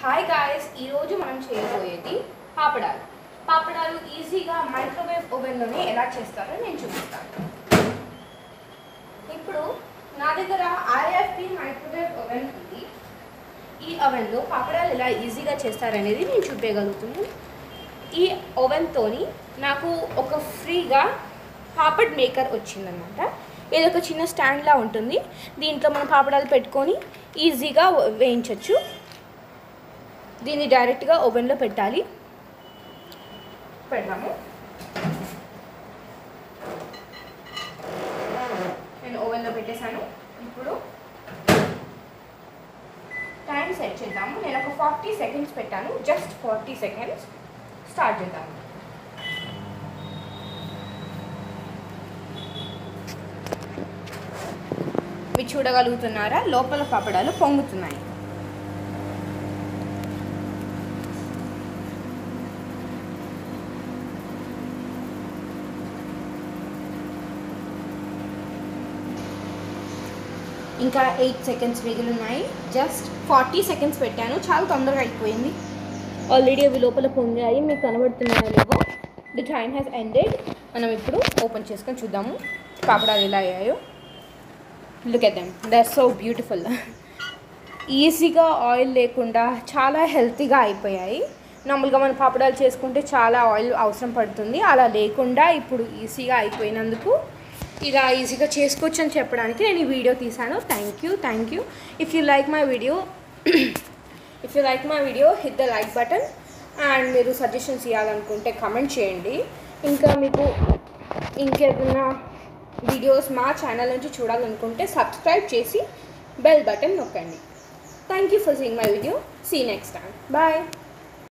hi guys ఈరోజు మనం చేయబోయేది పాపడాలు పాపడాలు ఈజీగా మైక్రోవేవ్ ఓవెన్లోనే ఎలా చేస్తారో నేను చూపిస్తాను ఇప్పుడు నా దగ్గర ఐఎఫ్పి మైక్రోవేవ్ ఓవెన్ ఉంది ఈ ఓవెన్లో పాపడాలు ఎలా ఈజీగా చేస్తారనేది నేను చూపించగలుగుతున్నాను ఈ ఓవెన్తోని నాకు ఒక ఫ్రీగా పాపడ్ మేకర్ వచ్చిందనమాట ఇది ఒక చిన్న స్టాండ్లా ఉంటుంది దీంట్లో మనం పాపడాలు పెట్టుకొని ఈజీగా వేయించవచ్చు దీన్ని డైరెక్ట్గా ఓవెన్లో పెట్టాలి పెడదాము నేను ఓవెన్లో పెట్టేశాను ఇప్పుడు టైం సెట్ చేద్దాము నేను ఒక ఫార్టీ సెకండ్స్ పెట్టాను జస్ట్ ఫార్టీ సెకండ్స్ స్టార్ట్ చేద్దాము మీరు చూడగలుగుతున్నారా లోపల పాపడాలు పొంగుతున్నాయి ఇంకా ఎయిట్ సెకండ్స్ మిగిలి ఉన్నాయి జస్ట్ ఫార్టీ సెకండ్స్ పెట్టాను చాలా తొందరగా అయిపోయింది ఆల్రెడీ అవి లోపల పొంగాయి మీకు కనబడుతున్నాయో లేవో ది టైమ్ హ్యాస్ ఎండెడ్ మనం ఇప్పుడు ఓపెన్ చేసుకొని చూద్దాము పాపడాలు ఎలా అయ్యాయో look at them they are so beautiful ఈజీగా ఆయిల్ లేకుండా చాలా హెల్తీగా అయిపోయాయి నార్మల్గా మనం పాపడాలు చేసుకుంటే చాలా ఆయిల్ అవసరం పడుతుంది అలా లేకుండా ఇప్పుడు ఈజీగా అయిపోయినందుకు ఇలా ఈజీగా చేసుకోవచ్చు అని చెప్పడానికి నేను ఈ వీడియో తీశాను thank you thank you if you like my video if you like my video hit the like button and మీరు సజెషన్స్ ఇవ్వాలనుకుంటే కమెంట్ చేయండి ఇంకా మీకు ఇంకేదైనా వీడియోస్ మా ఛానల్ నుంచి చూడాలనుకుంటే సబ్స్క్రైబ్ చేసి బెల్ బటన్ నొక్కండి thank you for seeing my video see next time bye